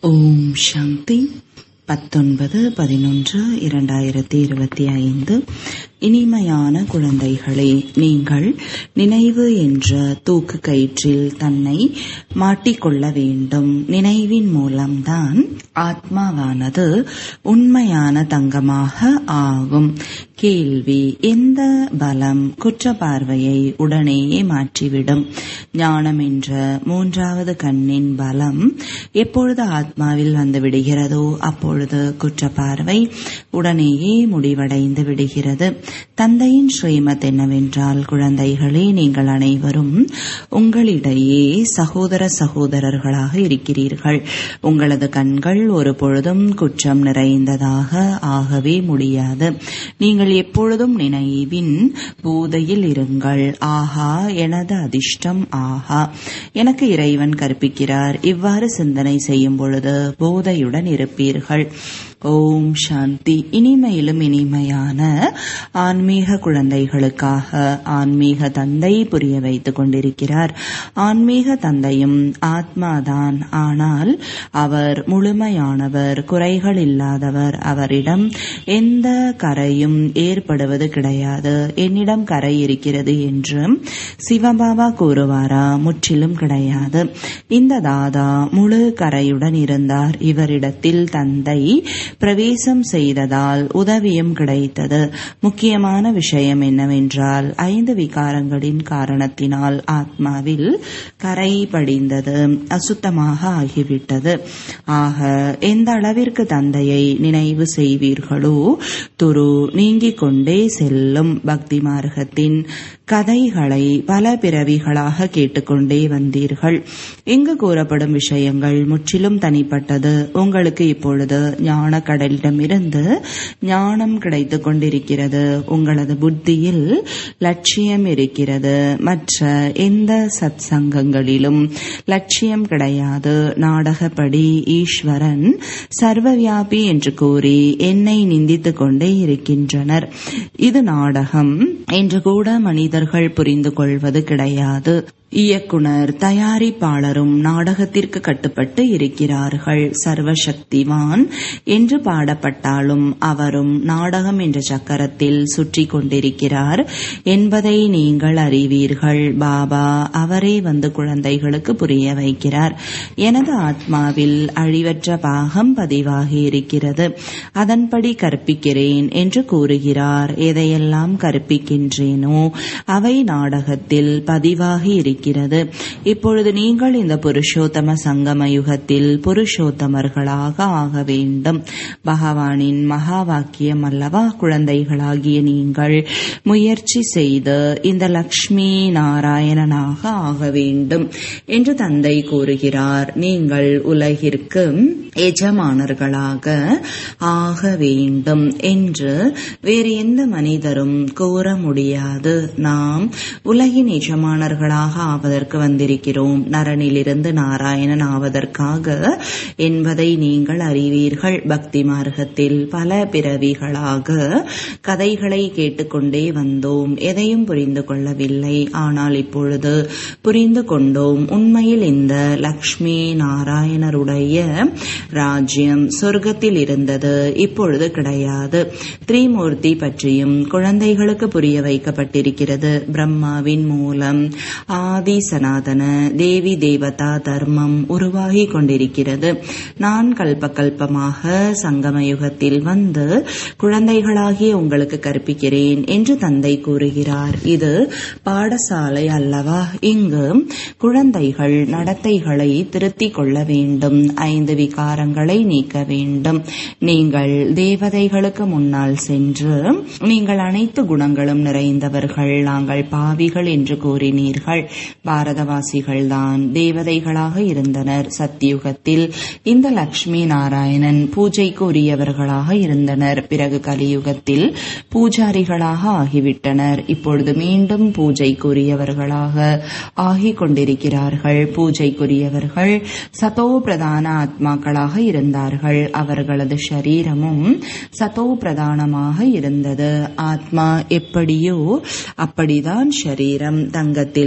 ஓம் சாந்தி பத்தொன்பது பதினொன்று இரண்டாயிரத்தி இருபத்தி ஐந்து இனிமையான குழந்தைகளே நீங்கள் நினைவு என்ற தூக்கு கயிற்றில் தன்னை மாட்டிக்கொள்ள வேண்டும் நினைவின் மூலம்தான் ஆத்மாவானது உண்மையான தங்கமாக ஆகும் கேள்வி எந்த பலம் குற்ற பார்வையை உடனேயே மாற்றிவிடும் ஞானம் என்ற மூன்றாவது கண்ணின் பலம் எப்பொழுது ஆத்மாவில் வந்து விடுகிறதோ அப்பொழுது குற்ற பார்வை உடனேயே முடிவடைந்து விடுகிறது தந்தையின் ஸ்ரீமத் என்னவென்றால் குழந்தைகளே நீங்கள் அனைவரும் உங்களிடையே சகோதர சகோதரர்களாக இருக்கிறீர்கள் உங்களது கண்கள் ஒரு பொழுதும் குற்றம் நிறைந்ததாக ஆகவே முடியாது நீங்கள் எப்பொழுதும் நினைவின் போதையில் இருங்கள் ஆஹா எனது அதிர்ஷ்டம் ஆஹா எனக்கு இறைவன் கற்பிக்கிறார் இவ்வாறு சிந்தனை செய்யும் பொழுது போதையுடன் இருப்பீர்கள் ஓம் சாந்தி இனிமையிலும் இனிமையான ஆன்மீக குழந்தைகளுக்காக ஆன்மீக தந்தை புரிய வைத்துக் கொண்டிருக்கிறார் ஆன்மீக தந்தையும் ஆத்மாதான் ஆனால் அவர் முழுமையானவர் குறைகள் இல்லாதவர் அவரிடம் எந்த கரையும் ஏற்படுவது கிடையாது என்னிடம் கரை இருக்கிறது என்று சிவபாபா கூறுவாரா முற்றிலும் கிடையாது இந்த தாதா முழு கரையுடன் இருந்தார் இவரிடத்தில் தந்தை பிரவேசம் செய்ததால் உதவியும் கிடைத்தது முக்கியமான விஷயம் என்னவென்றால் ஐந்து விகாரங்களின் காரணத்தினால் ஆத்மாவில் கரை படிந்தது அசுத்தமாக ஆகிவிட்டது ஆக எந்த அளவிற்கு தந்தையை நினைவு செய்வீர்களோ துரு நீங்கிக் கொண்டே செல்லும் பக்தி மார்க்கத்தின் கதைகளை பல பிறவிகளாக கேட்டுக்கொண்டே வந்தீர்கள் இங்கு கூறப்படும் விஷயங்கள் முற்றிலும் தனிப்பட்டது உங்களுக்கு இப்பொழுது ஞான கடலிடமிருந்து ஞானம் கிடைத்துக் கொண்டிருக்கிறது உங்களது புத்தியில் லட்சியம் இருக்கிறது மற்ற எந்த சத் சங்கங்களிலும் லட்சியம் கிடையாது நாடகப்படி ஈஸ்வரன் சர்வவியாபி என்று கூறி என்னை நிந்தித்துக் கொண்டே இருக்கின்றனர் இது நாடகம் என்று கூட மனிதர்கள் புரிந்து கொள்வது கிடையாது இயக்குனர் தயாரிப்பாளரும் நாடகத்திற்கு கட்டுப்பட்டு இருக்கிறார்கள் சர்வசக்திவான் என்று பாடப்பட்டாலும் அவரும் நாடகம் என்ற சக்கரத்தில் சுற்றி கொண்டிருக்கிறார் என்பதை நீங்கள் அறிவீர்கள் பாபா அவரே வந்து குழந்தைகளுக்கு புரிய வைக்கிறார் எனது ஆத்மாவில் அழிவற்ற பாகம் பதிவாகி இருக்கிறது அதன்படி கற்பிக்கிறேன் என்று கூறுகிறார் எதையெல்லாம் கற்பிக்கின்றேனோ அவை நாடகத்தில் பதிவாகி இருக்கிறது இருக்கிறது இப்பொழுது நீங்கள் இந்த புருஷோத்தம சங்கம யுகத்தில் புருஷோத்தமர்களாக ஆக வேண்டும் பகவானின் மகா வாக்கியம் அல்லவா குழந்தைகளாகிய நீங்கள் முயற்சி செய்து இந்த லக்ஷ்மி நாராயணனாக ஆக வேண்டும் என்று தந்தை கூறுகிறார் நீங்கள் உலகிற்கு எஜமானர்களாக ஆக வேண்டும் என்று வேறு எந்த மனிதரும் கூற முடியாது நாம் உலகின் எஜமானர்களாக ஆவதற்கு வந்திருக்கிறோம் நரனிலிருந்து நாராயணன் ஆவதற்காக என்பதை நீங்கள் அறிவீர்கள் பக்தி மார்க்கத்தில் பல பிறவிகளாக கதைகளை கேட்டுக்கொண்டே வந்தோம் எதையும் புரிந்து கொள்ளவில்லை ஆனால் இப்பொழுது புரிந்து கொண்டோம் உண்மையில் இந்த லக்ஷ்மி நாராயணருடைய ராஜ்யம் சொர்க்கத்தில் இருந்தது இப்பொழுது கிடையாது திரிமூர்த்தி பற்றியும் குழந்தைகளுக்கு புரிய வைக்கப்பட்டிருக்கிறது பிரம்மாவின் மூலம் ஆதி சனாதன தேவி தேவதா தர்மம் உருவாகி கொண்டிருக்கிறது நான் கல்ப கல்பமாக சங்கம யுகத்தில் வந்து குழந்தைகளாகிய உங்களுக்கு கற்பிக்கிறேன் என்று தந்தை கூறுகிறார் இது பாடசாலை அல்லவா இங்கு குழந்தைகள் நடத்தைகளை திருத்திக் கொள்ள வேண்டும் ஐந்து விகாரங்களை நீக்க வேண்டும் நீங்கள் தேவதைகளுக்கு முன்னால் சென்று நீங்கள் அனைத்து குணங்களும் நிறைந்தவர்கள் நாங்கள் பாவிகள் என்று கூறினீர்கள் பாரதவாசிகள் தான் தேவதைகளாக இருந்தனர் சத்தியுகத்தில் இந்த லக்ஷ்மி நாராயணன் பூஜைக்கு உரியவர்களாக இருந்தனர் பிறகு கலியுகத்தில் பூஜாரிகளாக ஆகிவிட்டனர் இப்பொழுது மீண்டும் பூஜைக்குரியவர்களாக ஆகிக் கொண்டிருக்கிறார்கள் பூஜைக்குரியவர்கள் சதோ பிரதான ஆத்மாக்களாக இருந்தார்கள் அவர்களது சரீரமும் சதோ பிரதானமாக இருந்தது ஆத்மா எப்படியோ அப்படிதான் சரீரம் தங்கத்தில் கலப்ப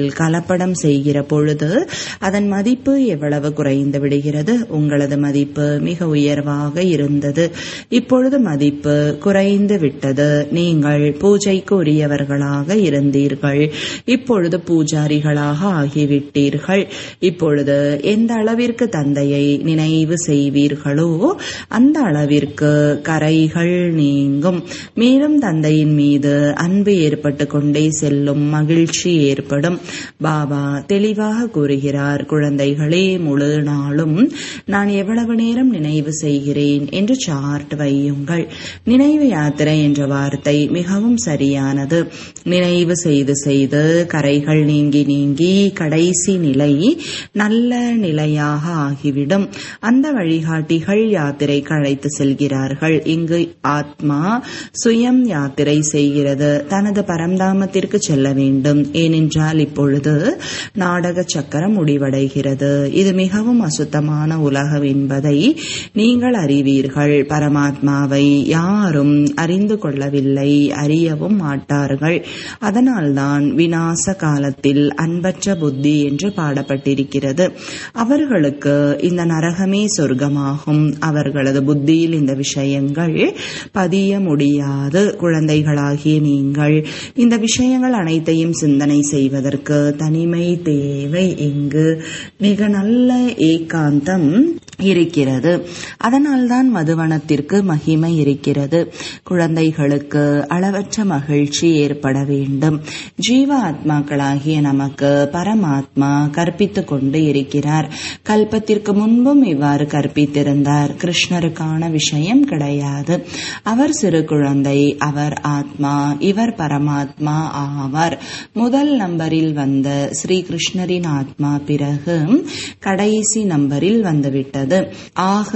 மனப்படம் செய்கிற பொழுது அதன் மதிப்பு எவ்வளவு குறைந்து விடுகிறது உங்களது மதிப்பு மிக உயர்வாக இருந்தது இப்பொழுது மதிப்பு குறைந்து விட்டது நீங்கள் பூஜைக்கு உரியவர்களாக இருந்தீர்கள் இப்பொழுது பூஜாரிகளாக ஆகிவிட்டீர்கள் இப்பொழுது எந்த அளவிற்கு தந்தையை நினைவு செய்வீர்களோ அந்த அளவிற்கு கரைகள் நீங்கும் மேலும் தந்தையின் மீது அன்பு ஏற்பட்டு கொண்டே செல்லும் மகிழ்ச்சி ஏற்படும் பாபா தெளிவாக கூறுகிறார் குழந்தைகளே முழு நாளும் நான் எவ்வளவு நேரம் நினைவு செய்கிறேன் என்று சார்ட் வையுங்கள் நினைவு யாத்திரை என்ற வார்த்தை மிகவும் சரியானது நினைவு செய்து செய்து கரைகள் நீங்கி நீங்கி கடைசி நிலை நல்ல நிலையாக ஆகிவிடும் அந்த வழிகாட்டிகள் யாத்திரைக்கு அழைத்து செல்கிறார்கள் இங்கு ஆத்மா சுயம் யாத்திரை செய்கிறது தனது பரம்தாமத்திற்கு செல்ல வேண்டும் ஏனென்றால் இப்பொழுது நாடக சக்கரம் முடிவடைகிறது இது மிகவும் அசுத்தமான உலகம் என்பதை நீங்கள் அறிவீர்கள் பரமாத்மாவை யாரும் அறிந்து கொள்ளவில்லை அறியவும் மாட்டார்கள் அதனால்தான் விநாச காலத்தில் அன்பற்ற புத்தி என்று பாடப்பட்டிருக்கிறது அவர்களுக்கு இந்த நரகமே சொர்க்கமாகும் அவர்களது புத்தியில் இந்த விஷயங்கள் பதிய முடியாது குழந்தைகளாகிய நீங்கள் இந்த விஷயங்கள் அனைத்தையும் சிந்தனை செய்வதற்கு தனிமை தேவை இங்கு மிக நல்ல ஏகாந்தம் இருக்கிறது அதனால்தான் மதுவனத்திற்கு மகிமை இருக்கிறது குழந்தைகளுக்கு அளவற்ற மகிழ்ச்சி ஏற்பட வேண்டும் ஜீவ ஆத்மாக்களாகிய நமக்கு பரமாத்மா கற்பித்துக் கொண்டு இருக்கிறார் கல்பத்திற்கு முன்பும் இவ்வாறு கற்பித்திருந்தார் கிருஷ்ணருக்கான விஷயம் கிடையாது அவர் சிறு குழந்தை அவர் ஆத்மா இவர் பரமாத்மா ஆவார் முதல் நம்பரில் வந்த ஸ்ரீ கிருஷ்ணரின் ஆத்மா பிறகு கடைசி நம்பரில் வந்துவிட்டது ஆக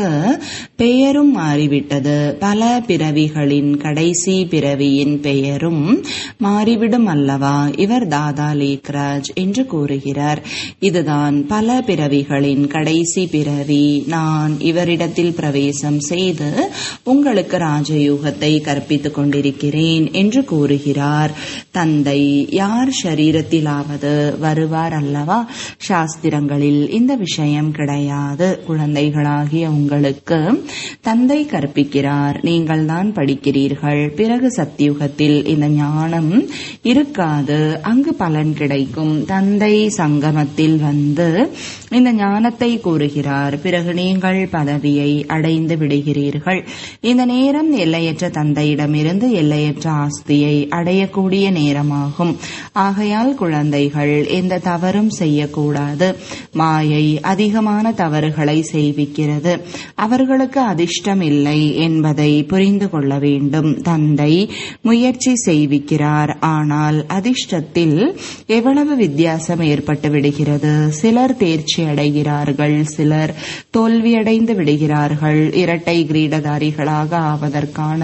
பெயரும் மாறிவிட்டது பல பிறவிகளின் கடைசி பிறவியின் பெயரும் மாறிவிடும் அல்லவா இவர் தாதா லேக்ராஜ் என்று கூறுகிறார் இதுதான் பல பிறவிகளின் கடைசி பிறவி நான் இவரிடத்தில் பிரவேசம் செய்து உங்களுக்கு ராஜயோகத்தை கற்பித்துக் கொண்டிருக்கிறேன் என்று கூறுகிறார் தந்தை யார் ஷரீரத்திலாவது வருவார் அல்லவா சாஸ்திரங்களில் இந்த விஷயம் கிடையாது குழந்தைகளாகிய உங்களுக்கு தந்தை கற்பிக்கிறார் நீங்கள் தான் படிக்கிறீர்கள் பிறகு சத்தியுகத்தில் இந்த ஞானம் இருக்காது அங்கு பலன் கிடைக்கும் தந்தை சங்கமத்தில் வந்து இந்த ஞானத்தை கூறுகிறார் பிறகு நீங்கள் பதவியை அடைந்து விடுகிறீர்கள் இந்த நேரம் எல்லையற்ற தந்தையிடமிருந்து எல்லையற்ற ஆஸ்தியை அடையக்கூடிய நேரமாகும் ஆகையால் குழந்தைகள் எந்த தவறும் செய்யக்கூடாது மாயை அதிகமான தவறுகளை செய்விக்கிறது அவர்களுக்கு அதிர்ஷ்டம் இல்லை என்பதை புரிந்து கொள்ள வேண்டும் தந்தை முயற்சி செய்விக்கிறார் ஆனால் அதிர்ஷ்டத்தில் எவ்வளவு வித்தியாசம் ஏற்பட்டு விடுகிறது சிலர் தேர்ச்சி அடைகிறார்கள் சிலர் தோல்வியடைந்து விடுகிறார்கள் இரட்டை கிரீடதாரிகளாக ஆவதற்கான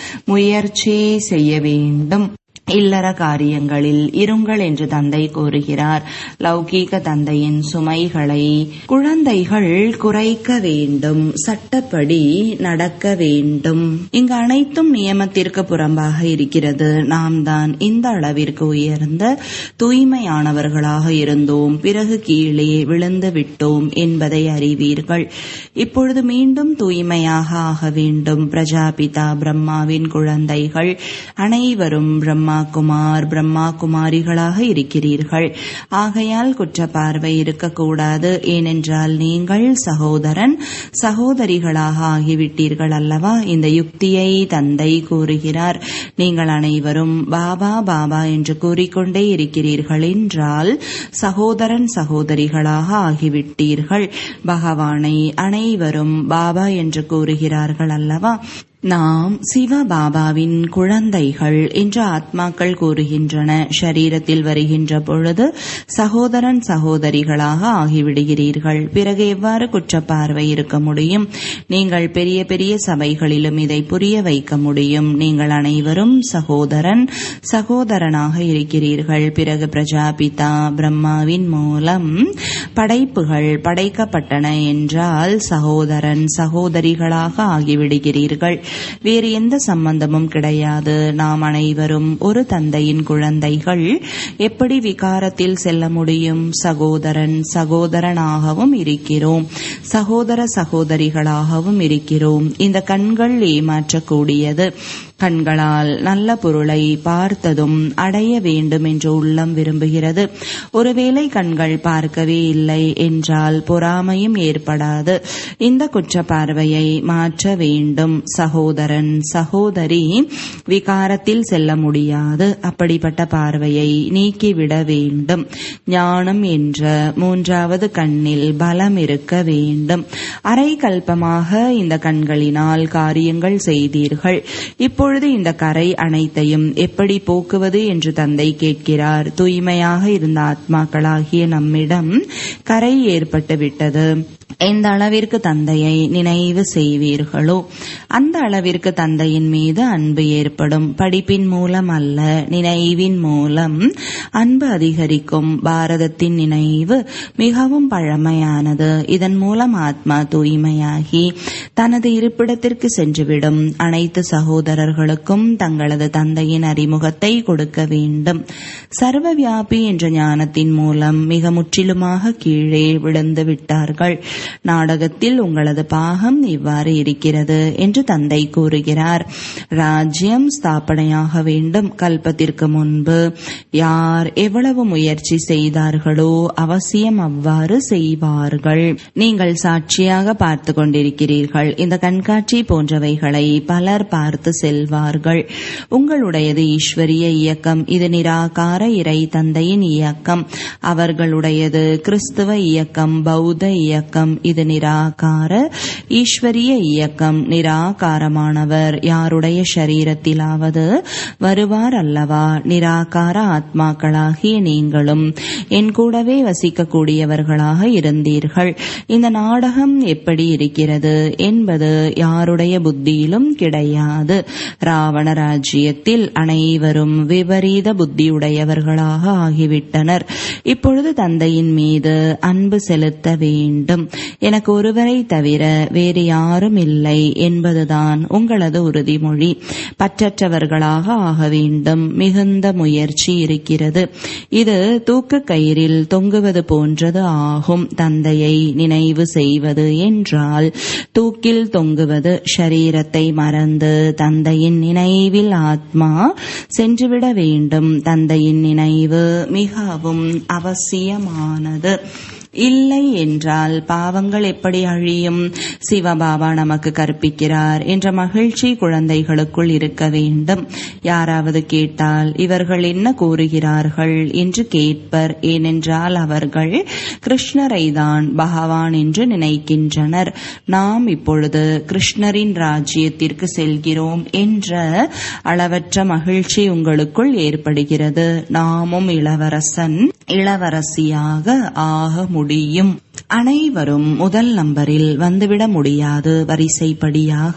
முயற்சி செய்ய வேண்டும் இல்லற காரியங்களில் இருங்கள் என்று தந்தை கூறுகிறார் லௌகீக தந்தையின் சுமைகளை குழந்தைகள் குறைக்க வேண்டும் சட்டப்படி நடக்க வேண்டும் இங்கு அனைத்தும் நியமத்திற்கு புறம்பாக இருக்கிறது நாம் தான் இந்த அளவிற்கு உயர்ந்த தூய்மையானவர்களாக இருந்தோம் பிறகு கீழே விழுந்து விட்டோம் என்பதை அறிவீர்கள் இப்பொழுது மீண்டும் தூய்மையாக ஆக வேண்டும் பிரஜாபிதா பிரம்மாவின் குழந்தைகள் அனைவரும் பிரம்மா குமார் பிரம்மா குமாரிகளாக இருக்கிறீர்கள் ஆகையால் குற்றப்பார்வை இருக்கக்கூடாது ஏனென்றால் நீங்கள் சகோதரன் சகோதரிகளாக ஆகிவிட்டீர்கள் அல்லவா இந்த யுக்தியை தந்தை கூறுகிறார் நீங்கள் அனைவரும் பாபா பாபா என்று கூறிக்கொண்டே இருக்கிறீர்கள் என்றால் சகோதரன் சகோதரிகளாக ஆகிவிட்டீர்கள் பகவானை அனைவரும் பாபா என்று கூறுகிறார்கள் அல்லவா நாம் சிவ பாபாவின் குழந்தைகள் என்று ஆத்மாக்கள் கூறுகின்றன ஷரீரத்தில் வருகின்ற பொழுது சகோதரன் சகோதரிகளாக ஆகிவிடுகிறீர்கள் பிறகு எவ்வாறு குற்றப்பார்வை இருக்க முடியும் நீங்கள் பெரிய பெரிய சபைகளிலும் இதை புரிய வைக்க முடியும் நீங்கள் அனைவரும் சகோதரன் சகோதரனாக இருக்கிறீர்கள் பிறகு பிரஜாபிதா பிரம்மாவின் மூலம் படைப்புகள் படைக்கப்பட்டன என்றால் சகோதரன் சகோதரிகளாக ஆகிவிடுகிறீர்கள் வேறு எந்த சம்பந்தமும் கிடையாது நாம் அனைவரும் ஒரு தந்தையின் குழந்தைகள் எப்படி விகாரத்தில் செல்ல முடியும் சகோதரன் சகோதரனாகவும் இருக்கிறோம் சகோதர சகோதரிகளாகவும் இருக்கிறோம் இந்த கண்கள் ஏமாற்றக்கூடியது கண்களால் நல்ல பொருளை பார்த்ததும் அடைய வேண்டும் என்று உள்ளம் விரும்புகிறது ஒருவேளை கண்கள் பார்க்கவே இல்லை என்றால் பொறாமையும் ஏற்படாது இந்த குற்ற பார்வையை மாற்ற வேண்டும் சகோதரன் சகோதரி விகாரத்தில் செல்ல முடியாது அப்படிப்பட்ட பார்வையை நீக்கிவிட வேண்டும் ஞானம் என்ற மூன்றாவது கண்ணில் பலம் இருக்க வேண்டும் அரை கல்பமாக இந்த கண்களினால் காரியங்கள் செய்தீர்கள் இப்போ இப்பொழுது இந்த கரை அனைத்தையும் எப்படி போக்குவது என்று தந்தை கேட்கிறார் தூய்மையாக இருந்த ஆத்மாக்களாகிய நம்மிடம் கரை ஏற்பட்டு விட்டது எந்த அளவிற்கு தந்தையை நினைவு செய்வீர்களோ அந்த அளவிற்கு தந்தையின் மீது அன்பு ஏற்படும் படிப்பின் மூலம் அல்ல நினைவின் மூலம் அன்பு அதிகரிக்கும் பாரதத்தின் நினைவு மிகவும் பழமையானது இதன் மூலம் ஆத்மா தூய்மையாகி தனது இருப்பிடத்திற்கு சென்றுவிடும் அனைத்து சகோதரர்களுக்கும் தங்களது தந்தையின் அறிமுகத்தை கொடுக்க வேண்டும் சர்வ வியாபி என்ற ஞானத்தின் மூலம் மிக முற்றிலுமாக கீழே விழுந்து விட்டார்கள் நாடகத்தில் உங்களது பாகம் இவ்வாறு இருக்கிறது என்று தந்தை கூறுகிறார் ராஜ்யம் ஸ்தாபனையாக வேண்டும் கல்பத்திற்கு முன்பு யார் எவ்வளவு முயற்சி செய்தார்களோ அவசியம் அவ்வாறு செய்வார்கள் நீங்கள் சாட்சியாக பார்த்து கொண்டிருக்கிறீர்கள் இந்த கண்காட்சி போன்றவைகளை பலர் பார்த்து செல்வார்கள் உங்களுடையது ஈஸ்வரிய இயக்கம் இது நிராகார இறை தந்தையின் இயக்கம் அவர்களுடையது கிறிஸ்துவ இயக்கம் பௌத்த இயக்கம் இது நிராகார ஈஸ்வரிய இயக்கம் நிராகாரமானவர் யாருடைய சரீரத்திலாவது வருவார் அல்லவா நிராகார ஆத்மாக்களாகிய நீங்களும் என் கூடவே வசிக்கக்கூடியவர்களாக இருந்தீர்கள் இந்த நாடகம் எப்படி இருக்கிறது என்பது யாருடைய புத்தியிலும் கிடையாது ராவண ராஜ்யத்தில் அனைவரும் விபரீத புத்தியுடையவர்களாக ஆகிவிட்டனர் இப்பொழுது தந்தையின் மீது அன்பு செலுத்த வேண்டும் எனக்கு ஒருவரை தவிர வேறு யாரும் இல்லை என்பதுதான் உங்களது உறுதிமொழி பற்றற்றவர்களாக ஆக வேண்டும் மிகுந்த முயற்சி இருக்கிறது இது தூக்கு கயிறில் தொங்குவது போன்றது ஆகும் தந்தையை நினைவு செய்வது என்றால் தூக்கில் தொங்குவது ஷரீரத்தை மறந்து தந்தையின் நினைவில் ஆத்மா சென்றுவிட வேண்டும் தந்தையின் நினைவு மிகவும் அவசியமானது இல்லை என்றால் பாவங்கள் எப்படி அழியும் சிவபாபா நமக்கு கற்பிக்கிறார் என்ற மகிழ்ச்சி குழந்தைகளுக்குள் இருக்க வேண்டும் யாராவது கேட்டால் இவர்கள் என்ன கூறுகிறார்கள் என்று கேட்பர் ஏனென்றால் அவர்கள் கிருஷ்ணரை தான் பகவான் என்று நினைக்கின்றனர் நாம் இப்பொழுது கிருஷ்ணரின் ராஜ்யத்திற்கு செல்கிறோம் என்ற அளவற்ற மகிழ்ச்சி உங்களுக்குள் ஏற்படுகிறது நாமும் இளவரசன் இளவரசியாக ஆக முடியும் அனைவரும் முதல் நம்பரில் வந்துவிட முடியாது வரிசைப்படியாக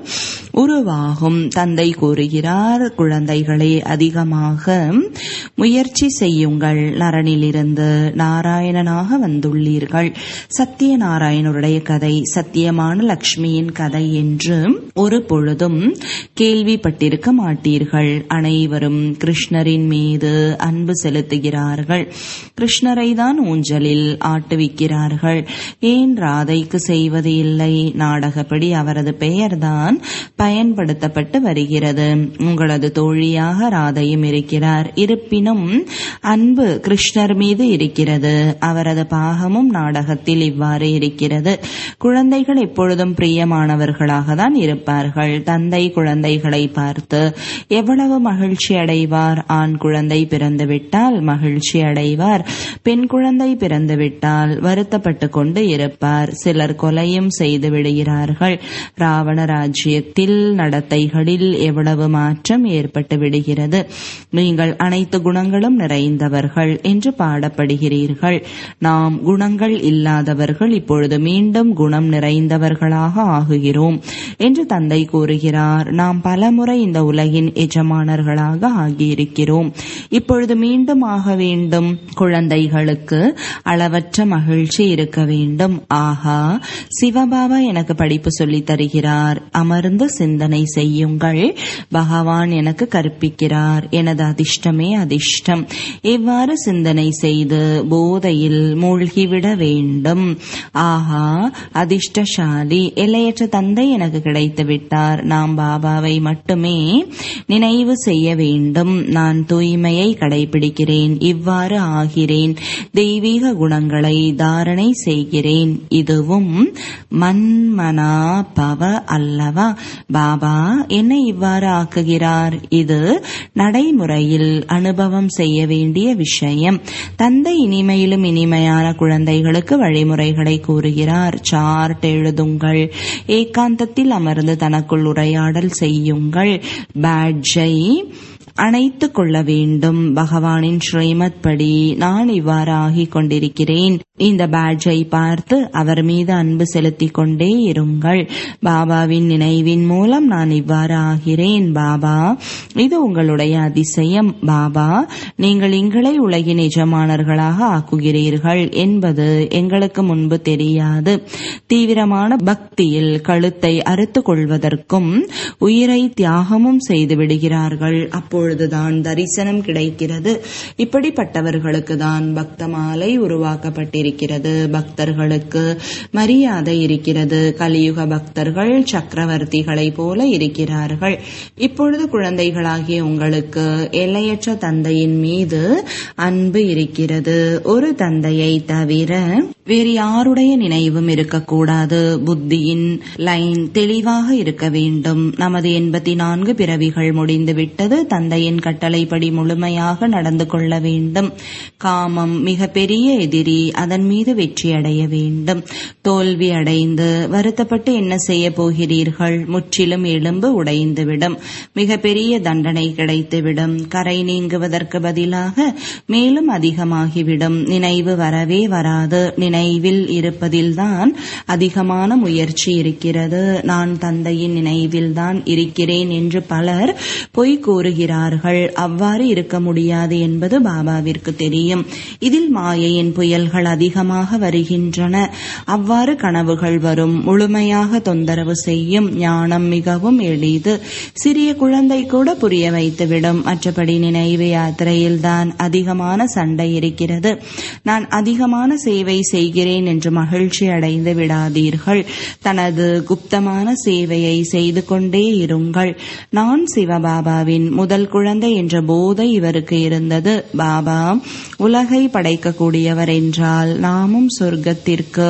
உருவாகும் தந்தை கூறுகிறார் குழந்தைகளே அதிகமாக முயற்சி செய்யுங்கள் நரனிலிருந்து நாராயணனாக வந்துள்ளீர்கள் சத்தியநாராயணருடைய கதை சத்தியமான லக்ஷ்மியின் கதை என்று ஒரு பொழுதும் கேள்விப்பட்டிருக்க மாட்டீர்கள் அனைவரும் கிருஷ்ணரின் மீது அன்பு செலுத்துகிறார்கள் கிருஷ்ணரை தான் ஊஞ்சலில் ஆட்டுவிக்கிறார்கள் ஏன் ராதைக்கு செய்வது இல்லை நாடகப்படி அவரது பெயர்தான் பயன்படுத்தப்பட்டு வருகிறது உங்களது தோழியாக ராதையும் இருக்கிறார் இருப்பினும் அன்பு கிருஷ்ணர் மீது இருக்கிறது அவரது பாகமும் நாடகத்தில் இவ்வாறு இருக்கிறது குழந்தைகள் எப்பொழுதும் பிரியமானவர்களாக தான் இருப்பார்கள் தந்தை குழந்தைகளை பார்த்து எவ்வளவு மகிழ்ச்சி அடைவார் ஆண் குழந்தை பிறந்துவிட்டால் மகிழ்ச்சி அடைவார் பெண் குழந்தை பிறந்துவிட்டால் வருத்தப்பட்டு கொண்டு இருப்பார் சிலர் கொலையும் செய்து விடுகிறார்கள் ராவண ராஜ்யத்தில் நடத்தைகளில் எவ்வளவு மாற்றம் ஏற்பட்டு விடுகிறது நீங்கள் அனைத்து குணங்களும் நிறைந்தவர்கள் என்று பாடப்படுகிறீர்கள் நாம் குணங்கள் இல்லாதவர்கள் இப்பொழுது மீண்டும் குணம் நிறைந்தவர்களாக ஆகுகிறோம் என்று தந்தை கூறுகிறார் நாம் பலமுறை இந்த உலகின் எஜமானர்களாக ஆகியிருக்கிறோம் இப்பொழுது மீண்டும் ஆக வேண்டும் குழந்தைகளுக்கு அளவற்ற மகிழ்ச்சி இருக்க வேண்டும் ஆகா சிவபாபா எனக்கு படிப்பு சொல்லித் தருகிறார் அமர்ந்து சிந்தனை செய்யுங்கள் பகவான் எனக்கு கற்பிக்கிறார் எனது அதிர்ஷ்டமே அதிர்ஷ்டம் இவ்வாறு சிந்தனை செய்து போதையில் மூழ்கிவிட வேண்டும் ஆஹா அதிர்ஷ்டசாலி எல்லையற்ற தந்தை எனக்கு கிடைத்து விட்டார் நாம் பாபாவை மட்டுமே நினைவு செய்ய வேண்டும் நான் தூய்மையை கடைபிடிக்கிறேன் இவ்வாறு ஆகிறேன் தெய்வீக குணங்களை தாரணை செய்கிறேன் இதுவும் மன்மனா பவ அல்லவா பாபா என்னை இவ்வாறு ஆக்குகிறார் இது நடைமுறையில் அனுபவம் செய்ய வேண்டிய விஷயம் தந்தை இனிமையிலும் இனிமையான குழந்தைகளுக்கு வழிமுறைகளை கூறுகிறார் சார்ட் எழுதுங்கள் ஏகாந்தத்தில் அமர்ந்து தனக்குள் உரையாடல் செய்யுங்கள் பேட்ஜை அணைத்துக் கொள்ள வேண்டும் பகவானின் ஸ்ரீமத் படி நான் இவ்வாறு ஆகிக் கொண்டிருக்கிறேன் இந்த பேட்ஜை பார்த்து அவர் மீது அன்பு செலுத்திக் கொண்டே இருங்கள் பாபாவின் நினைவின் மூலம் நான் இவ்வாறு ஆகிறேன் பாபா இது உங்களுடைய அதிசயம் பாபா நீங்கள் எங்களை உலகின் எஜமானர்களாக ஆக்குகிறீர்கள் என்பது எங்களுக்கு முன்பு தெரியாது தீவிரமான பக்தியில் கழுத்தை அறுத்து கொள்வதற்கும் உயிரை தியாகமும் செய்து விடுகிறார்கள் அப்பொழுதுதான் தரிசனம் கிடைக்கிறது இப்படிப்பட்டவர்களுக்கு தான் பக்த மாலை உருவாக்கப்பட்டிருக்கிறது பக்தர்களுக்கு மரியாதை இருக்கிறது கலியுக பக்தர்கள் சக்கரவர்த்திகளை போல இருக்கிறார்கள் இப்பொழுது குழந்தைகளாகிய உங்களுக்கு எல்லையற்ற தந்தையின் மீது அன்பு இருக்கிறது ஒரு தந்தையை தவிர வேறு யாருடைய நினைவும் இருக்கக்கூடாது புத்தியின் லைன் தெளிவாக இருக்க வேண்டும் நமது எண்பத்தி நான்கு பிறவிகள் முடிந்துவிட்டது தந்தையின் கட்டளைப்படி முழுமையாக நடந்து கொள்ள வேண்டும் காமம் மிக பெரிய எதிரி அதன் மீது வெற்றி அடைய வேண்டும் தோல்வி அடைந்து வருத்தப்பட்டு என்ன செய்ய போகிறீர்கள் முற்றிலும் எலும்பு உடைந்துவிடும் மிக பெரிய தண்டனை கிடைத்துவிடும் கரை நீங்குவதற்கு பதிலாக மேலும் அதிகமாகிவிடும் நினைவு வரவே வராது நினைவில் இருப்பதில்தான் அதிகமான முயற்சி இருக்கிறது நான் தந்தையின் நினைவில்தான் இருக்கிறேன் என்று பலர் பொய் கூறுகிறார்கள் அவ்வாறு இருக்க முடியாது என்பது பாபாவிற்கு தெரியும் இதில் மாயையின் புயல்கள் அதிகமாக வருகின்றன அவ்வாறு கனவுகள் வரும் முழுமையாக தொந்தரவு செய்யும் ஞானம் மிகவும் எளிது சிறிய குழந்தை கூட புரிய வைத்துவிடும் மற்றபடி நினைவு யாத்திரையில்தான் அதிகமான சண்டை இருக்கிறது நான் அதிகமான சேவை செய்கிறேன் என்று மகிழ்ச்சி அடைந்து விடாதீர்கள் தனது குப்தமான சேவையை செய்து கொண்டே இருங்கள் நான் சிவபாபாவின் முதல் குழந்தை என்ற போதை இவருக்கு இருந்தது பாபா உலகை படைக்கக்கூடியவர் என்றால் நாமும் சொர்க்கத்திற்கு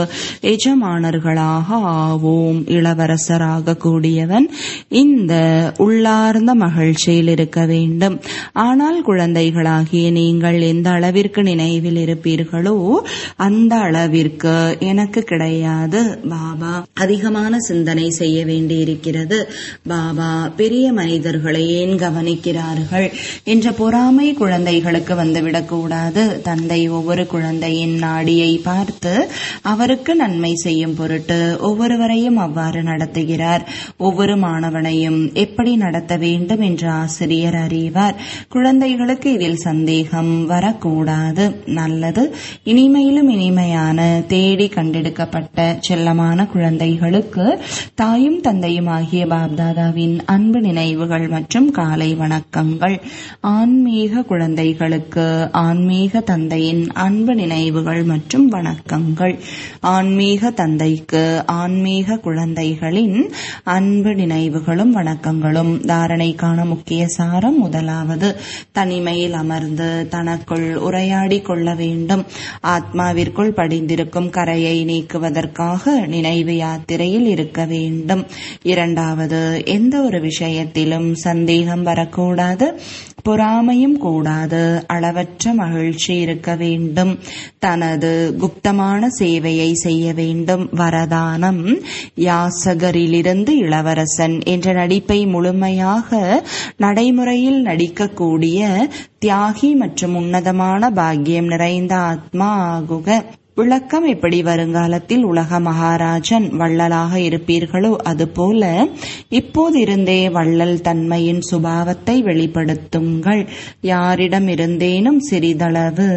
எஜமானர்களாக ஆவோம் இளவரசராக கூடியவன் இந்த உள்ளார்ந்த மகிழ்ச்சியில் இருக்க வேண்டும் ஆனால் குழந்தைகளாகிய நீங்கள் எந்த அளவிற்கு நினைவில் இருப்பீர்களோ அந்த அளவிற்கு எனக்கு கிடையாது பாபா அதிகமான சிந்தனை செய்ய வேண்டியிருக்கிறது பாபா பெரிய மனிதர்களை ஏன் கவனிக்கிறார்கள் என்ற பொறாமை குழந்தைகளுக்கு வந்துவிடக்கூடாது தந்தை ஒவ்வொரு குழந்தையின் நாடியை பார்த்து அவருக்கு நன்மை செய்யும் பொருட்டு ஒவ்வொருவரையும் அவ்வாறு நடத்துகிறார் ஒவ்வொரு மாணவனையும் எப்படி நடத்த வேண்டும் என்று ஆசிரியர் அறிவார் குழந்தைகளுக்கு இதில் சந்தேகம் வரக்கூடாது நல்லது இனிமையிலும் இனிமையான தேடி கண்டெடுக்கப்பட்ட செல்லமான குழந்தைகளுக்கு தாயும் தந்தையும் ஆகிய பாப்தாதாவின் அன்பு நினைவுகள் மற்றும் காலை வணக்கங்கள் ஆன்மீக குழந்தைகளுக்கு ஆன்மீக தந்தையின் அன்பு நினைவுகள் மற்றும் வணக்கங்கள் ஆன்மீக தந்தைக்கு ஆன்மீக குழந்தைகளின் அன்பு நினைவுகளும் வணக்கங்களும் தாரணைக்கான முக்கிய சாரம் முதலாவது தனிமையில் அமர்ந்து தனக்குள் உரையாடி கொள்ள வேண்டும் ஆத்மாவிற்குள் படிந்திருக்கும் கரையை நீக்குவதற்காக நினைவு யாத்திரையில் இருக்க வேண்டும் இரண்டாவது எந்த ஒரு விஷயத்திலும் சந்தேகம் வரக்கூடாது பொறாமையும் கூடாது அளவற்ற மகிழ்ச்சி இருக்க வேண்டும் தனது குப்தமான சேவையை செய்ய வேண்டும் வரதானம் யாசகரிலிருந்து இளவரசன் என்ற நடிப்பை முழுமையாக நடைமுறையில் நடிக்கக்கூடிய தியாகி மற்றும் உன்னதமான பாக்கியம் நிறைந்த ஆத்மா ஆகுக விளக்கம் எப்படி வருங்காலத்தில் உலக மகாராஜன் வள்ளலாக இருப்பீர்களோ அதுபோல இப்போதிருந்தே வள்ளல் தன்மையின் சுபாவத்தை வெளிப்படுத்துங்கள் யாரிடம் இருந்தேனும் சிறிதளவு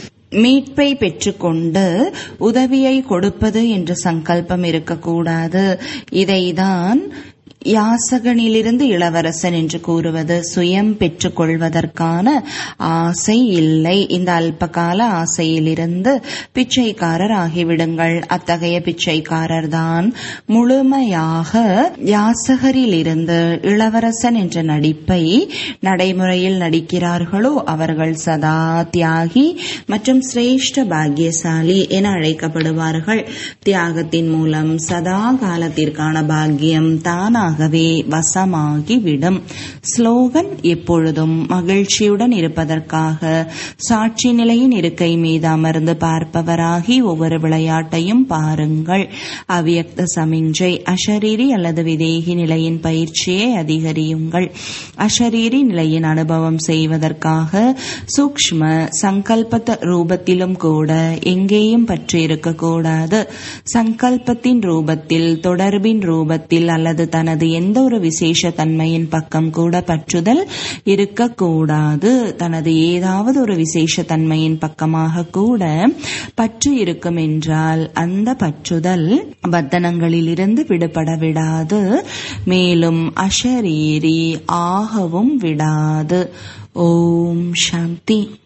மீட்பை பெற்றுக்கொண்டு உதவியை கொடுப்பது என்ற சங்கல்பம் இருக்கக்கூடாது இதைதான் யாசகனிலிருந்து இளவரசன் என்று கூறுவது சுயம் பெற்றுக்கொள்வதற்கான ஆசை இல்லை இந்த அல்பகால ஆசையிலிருந்து பிச்சைக்காரர் ஆகிவிடுங்கள் அத்தகைய பிச்சைக்காரர் தான் முழுமையாக யாசகரிலிருந்து இளவரசன் என்ற நடிப்பை நடைமுறையில் நடிக்கிறார்களோ அவர்கள் சதா தியாகி மற்றும் சிரேஷ்ட பாக்கியசாலி என அழைக்கப்படுவார்கள் தியாகத்தின் மூலம் சதா காலத்திற்கான பாக்கியம் தானாகவே வசமாகிவிடும் ஸ்லோகன் எப்பொழுதும் மகிழ்ச்சியுடன் இருப்பதற்காக சாட்சி நிலையின் இருக்கை மீது அமர்ந்து பார்ப்பவராகி ஒவ்வொரு விளையாட்டையும் பாருங்கள் அவ்யக்த சமிஞ்சை அஷரீரி அல்லது விதேகி நிலையின் பயிற்சியை அதிகரியுங்கள் அஷரீரி நிலையின் அனுபவம் செய்வதற்காக சூக்ஷ்ம சங்கல்பத்த ரூபத்திலும் கூட எங்கேயும் பற்றி இருக்கக்கூடாது சங்கல்பத்தின் ரூபத்தில் தொடர்பின் ரூபத்தில் அல்லது தனது எந்த ஒரு விசேஷ தன்மையின் பக்கம் கூட பற்றுதல் இருக்கக்கூடாது தனது ஏதாவது ஒரு விசேஷ தன்மையின் பக்கமாக கூட பற்று இருக்கும் என்றால் அந்த பற்றுதல் பத்தனங்களிலிருந்து விடுபட விடாது மேலும் அஷரீரி ஆகவும் விடாது ஓம் சாந்தி